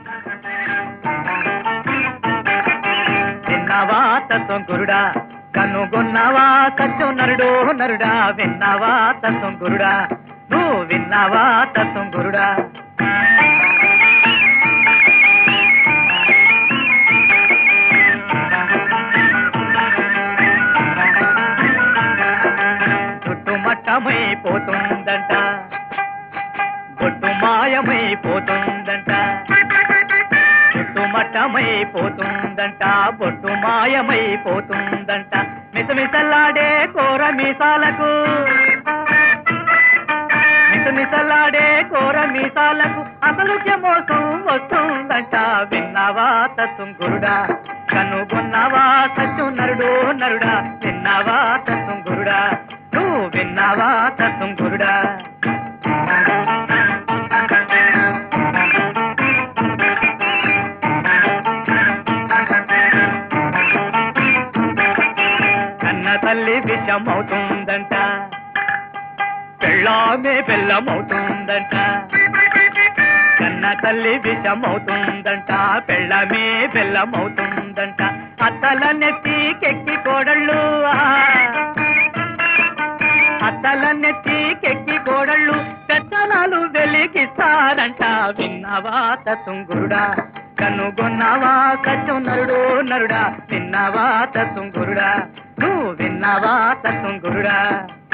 విన్నావా తత్వం గురుడా కనుగొన్నావా సత్యం నరుడు నరుడా విన్నావా తత్వం గురుడా నువ్వు విన్నావా తత్వం గురుడా చుట్టుమట్టమైపోతుందంట బొట్టు మాయమైపోతుందంట చుట్టుమట్టమైపోతుందంట బొట్టు మాయమైపోతుందంట మిసమిసలాడే కోర మీసాలకు మిసమిసలాడే కోర మీసాలకు అసలుకే మోసం వస్తుందంట విన్నావా తత్వం గురుడా కనుగొన్నావా సత్యం నరుడు నరుడా విన్నావా తత్వం గురుడా నువ్వు విన్నావా తత్వం గురుడా కన్న తల్లి విషమవుతుందంట పెళ్ళామే బెల్లమవుతుందంట కన్న తల్లి విషమవుతుందంట పెళ్ళమే బెల్లమవుతుందంట అత్తల నెత్తికెక్కి కోడళ్ళు ఆ. అత్తల నెత్తికెక్కి కోడళ్ళు పెత్తనాలు వెలికిస్తారంట విన్నావా తత్తుంగురుడా కనుగొన్నావా సత్యం నరుడు నరుడా విన్నావా తత్తుంగురుడా నువ్వు విన్నావా తత్తుంగురుడా